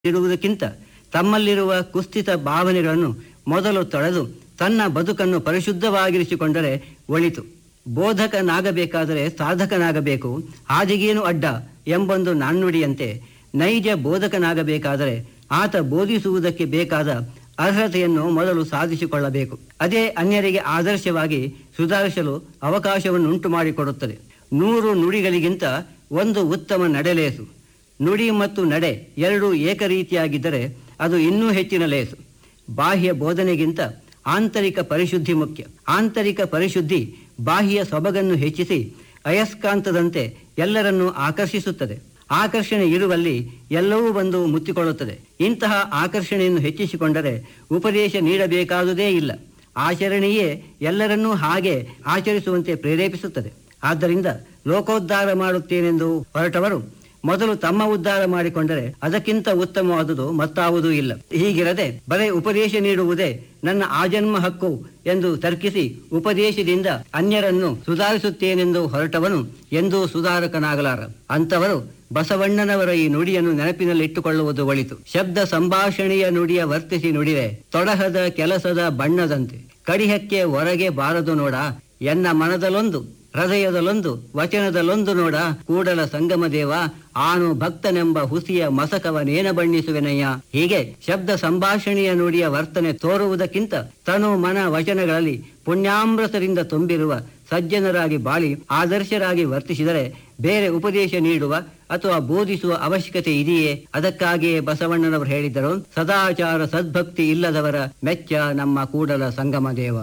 ಇರುವುದಕ್ಕಿಂತ ತಮ್ಮಲ್ಲಿರುವ ಕುಸ್ಥಿತ ಭಾವನೆಗಳನ್ನು ಮೊದಲು ತೊಳೆದು ತನ್ನ ಬದುಕನ್ನು ಪರಿಶುದ್ಧವಾಗಿರಿಸಿಕೊಂಡರೆ ಒಳಿತು ಬೋಧಕನಾಗಬೇಕಾದರೆ ಸಾಧಕನಾಗಬೇಕು ಹಾದಿಗೇನು ಅಡ್ಡ ಎಂಬೊಂದು ನಾಣ್ಣುಡಿಯಂತೆ ನೈಜ ಬೋಧಕನಾಗಬೇಕಾದರೆ ಆತ ಬೋಧಿಸುವುದಕ್ಕೆ ಬೇಕಾದ ಅರ್ಹತೆಯನ್ನು ಮೊದಲು ಸಾಧಿಸಿಕೊಳ್ಳಬೇಕು ಅದೇ ಅನ್ಯರಿಗೆ ಆದರ್ಶವಾಗಿ ಸುಧಾರಿಸಲು ಅವಕಾಶವನ್ನುಂಟು ಮಾಡಿಕೊಡುತ್ತದೆ ನೂರು ನುಡಿಗಳಿಗಿಂತ ಒಂದು ಉತ್ತಮ ನಡೆಲೇಸು ನುಡಿ ಮತ್ತು ನಡೆ ಎರಡೂ ಏಕರೀತಿಯಾಗಿದ್ದರೆ ಅದು ಇನ್ನೂ ಹೆಚ್ಚಿನ ಲೇಸು ಬಾಹ್ಯ ಬೋಧನೆಗಿಂತ ಆಂತರಿಕ ಪರಿಶುದ್ಧಿ ಮುಖ್ಯ ಆಂತರಿಕ ಪರಿಶುದ್ಧಿ ಬಾಹ್ಯ ಸೊಬಗನ್ನು ಹೆಚ್ಚಿಸಿ ಅಯಸ್ಕಾಂತದಂತೆ ಎಲ್ಲರನ್ನೂ ಆಕರ್ಷಿಸುತ್ತದೆ ಆಕರ್ಷಣೆ ಇರುವಲ್ಲಿ ಎಲ್ಲವೂ ಬಂದು ಮುತ್ತಿಕೊಳ್ಳುತ್ತದೆ ಇಂತಹ ಆಕರ್ಷಣೆಯನ್ನು ಹೆಚ್ಚಿಸಿಕೊಂಡರೆ ಉಪದೇಶ ನೀಡಬೇಕಾದುದೇ ಇಲ್ಲ ಆಚರಣೆಯೇ ಎಲ್ಲರನ್ನೂ ಹಾಗೆ ಆಚರಿಸುವಂತೆ ಪ್ರೇರೇಪಿಸುತ್ತದೆ ಆದ್ದರಿಂದ ಲೋಕೋದ್ಧಾರ ಮಾಡುತ್ತೇನೆಂದು ಹೊರಟವರು ಮೊದಲು ತಮ್ಮ ಉದ್ಧಾರ ಮಾಡಿಕೊಂಡರೆ ಅದಕ್ಕಿಂತ ಉತ್ತಮವಾದುದು ಮತ್ತಾವುದೂ ಇಲ್ಲ ಹೀಗಿರದೆ ಬರೇ ಉಪದೇಶ ನೀಡುವುದೇ ನನ್ನ ಆಜನ್ಮ ಹಕ್ಕು ಎಂದು ತರ್ಕಿಸಿ ಉಪದೇಶದಿಂದ ಅನ್ಯರನ್ನು ಸುಧಾರಿಸುತ್ತೇನೆಂದು ಹೊರಟವನು ಎಂದೂ ಸುಧಾರಕನಾಗಲಾರ ಅಂತವರು ಬಸವಣ್ಣನವರ ಈ ನುಡಿಯನ್ನು ನೆನಪಿನಲ್ಲಿಟ್ಟುಕೊಳ್ಳುವುದು ಒಳಿತು ಶಬ್ದ ಸಂಭಾಷಣೆಯ ನುಡಿಯ ವರ್ತಿಸಿ ನುಡಿವೆ ತೊಡಹದ ಕೆಲಸದ ಬಣ್ಣದಂತೆ ಕಡಿಹಕ್ಕೆ ಹೊರಗೆ ಬಾರದು ನೋಡ ಎನ್ನ ಮನದಲೊಂದು ಹೃದಯದಲೊಂದು ವಚನದಲೊಂದು ನೋಡ ಕೂಡಲ ಸಂಗಮ ದೇವ ಆನು ಭಕ್ತನೆಂಬ ಹುಸಿಯ ಮಸಕವನೇನ ಬಣ್ಣಿಸುವೆನಯ್ಯ ಹೀಗೆ ಶಬ್ದ ಸಂಭಾಷಣೆಯ ನುಡಿಯ ವರ್ತನೆ ತೋರುವುದಕ್ಕಿಂತ ತನು ಮನ ವಚನಗಳಲ್ಲಿ ಪುಣ್ಯಾಮೃತರಿಂದ ತುಂಬಿರುವ ಸಜ್ಜನರಾಗಿ ಬಾಳಿ ಆದರ್ಶರಾಗಿ ವರ್ತಿಸಿದರೆ ಬೇರೆ ಉಪದೇಶ ನೀಡುವ ಅಥವಾ ಬೋಧಿಸುವ ಅವಶ್ಯಕತೆ ಇದೆಯೇ ಅದಕ್ಕಾಗಿಯೇ ಬಸವಣ್ಣನವರು ಹೇಳಿದ್ದರು ಸದಾಚಾರ ಸದ್ಭಕ್ತಿ ಇಲ್ಲದವರ ಮೆಚ್ಚ ನಮ್ಮ ಕೂಡಲ ಸಂಗಮ ದೇವ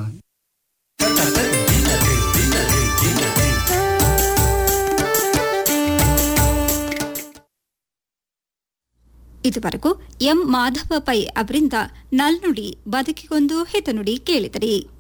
ಇದುವರೆಗೂ ಎಂ ಮಾಧವ ಪೈ ಅವರಿಂದ ನಲ್ನುಡಿ ಬದುಕಿಗೊಂದು ಹಿತನುಡಿ ಕೇಳಿದಿರಿ